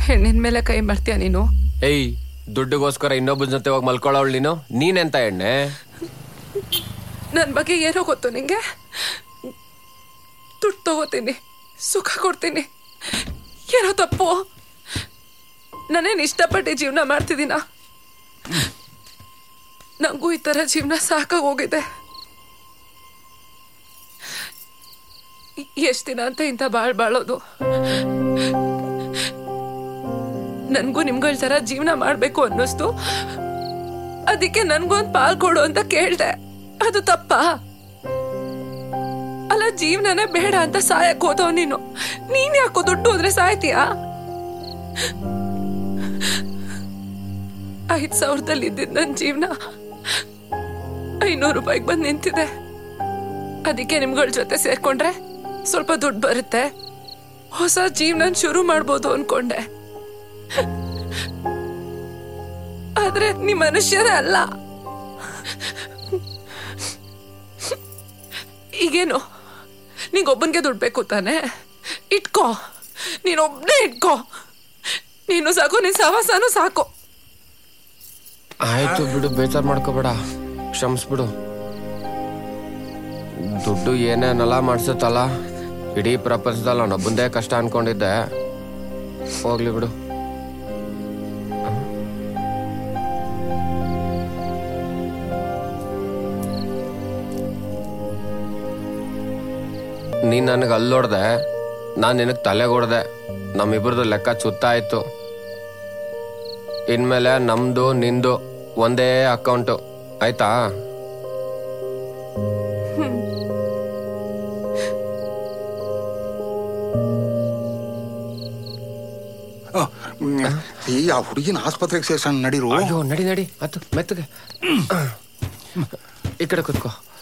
ಹೆಣ್ಣಿನ ಮೇಲೆ ಕೈ ಮಾಡ್ತೀಯ ನೀನು ಏಯ್ ದುಡ್ಡಿಗೋಸ್ಕರ ಇನ್ನೊಬ್ಬನ ಜೊತೆ ಹೋಗಿ ಮಲ್ಕೊಳ್ಳೋಳು ನೀನು ನೀನೆಂತ ಎಣ್ಣೆ ನನ್ನ ಬಗ್ಗೆ ಏನೋ ಗೊತ್ತು ನಿಂಗೆ ದುಡ್ಡು ತಗೋತೀನಿ ಸುಖ ಕೊಡ್ತೀನಿ ಏನೋ ತಪ್ಪು ನಾನೇನು ಇಷ್ಟಪಟ್ಟು ಜೀವನ ಮಾಡ್ತಿದ್ದೀನ ನಂಗೂ ಈ ಥರ ಜೀವನ ಸಾಕಾಗಿ ಹೋಗಿದೆ ಎಷ್ಟು ದಿನ ಅಂತ ಇಂಥ ಬಾಳ್ ಬಾಳೋದು ನನ್ಗೂ ನಿಮ್ಗಳ ಥರ ಜೀವನ ಮಾಡ್ಬೇಕು ಅನ್ನಿಸ್ತು ಅದಕ್ಕೆ ನನ್ಗೊಂದ್ ಪಾಲ್ ಕೊಡು ಅಂತ ಕೇಳ್ದೆ ಅದು ತಪ್ಪಾ ಅಲ್ಲ ಜೀವನನೇ ಬೇಡ ಅಂತ ಸಾಯಕ್ ಹೋದವ್ ನೀನು ನೀನ್ ಯಾಕೋ ದುಡ್ಡು ಹೋದ್ರೆ ಸಾಯ್ತೀಯಾ ಐದ್ ಸಾವಿರದಲ್ಲಿ ಇದ್ದಿದ್ ನನ್ ಜೀವನ ಐನೂರು ರೂಪಾಯಿಗೆ ಬಂದ್ ನಿಂತಿದೆ ಅದಕ್ಕೆ ನಿಮ್ಗಳ ಜೊತೆ ಸೇರ್ಕೊಂಡ್ರೆ ಸ್ವಲ್ಪ ದುಡ್ಡು ಬರುತ್ತೆ ಹೊಸ ಜೀವನ ಶುರು ಮಾಡ್ಬೋದು ಅನ್ಕೊಂಡೆ ಆದ್ರೆ ನೀ ಮನುಷ್ಯರೇ ಅಲ್ಲ ಈಗೇನು ನಿಂಗೊಬ್ಬನಿಗೆ ದುಡ್ಡು ಬೇಕು ತಾನೆ ಇಟ್ಕೋ ನೀನೊಬ್ಬನೇ ಇಟ್ಕೋ ನೀನು ಸಾಕು ನಿನ್ ಸಹವಾಸನೂ ಸಾಕು ಆಯ್ತು ಬಿಡು ಬೇಜಾರ್ ಮಾಡ್ಕೋಬೇಡ ಕ್ಷಮಿಸ್ಬಿಡು ದುಡ್ಡು ಏನೇನೆಲ್ಲ ಮಾಡ್ಸುತ್ತಲ್ಲ ಇಡೀ ಪ್ರಪಂಚದಲ್ಲಿ ಅವನೊಬ್ಬಂದೇ ಕಷ್ಟ ಅನ್ಕೊಂಡಿದ್ದೆ ಹೋಗ್ಲಿ ಬಿಡು ನೀನ್ ನನಗೆ ಅಲ್ಲೋಡ್ದೆ ನಾನು ನಿನಗೆ ತಲೆಗೆ ಹೊಡ್ದೆ ನಮ್ಮಿಬ್ರದ್ದು ಲೆಕ್ಕ ಚುತ್ತ ಆಯ್ತು ಇನ್ಮೇಲೆ ನಮ್ದು ನಿಂದು ಒಂದೇ ಅಕೌಂಟು ಆಯ್ತಾ ಈ ಆ ಹುಡುಗಿನ ಆಸ್ಪತ್ರೆಗೆ ಸೇರ್ಸೋಣ ನಡಿರು ಅಯ್ಯೋ ನಡಿ ನಡಿ ಅದು ಮೆತ್ತಗೆ ಈ ಕಡೆ ಕುತ್ಕೋ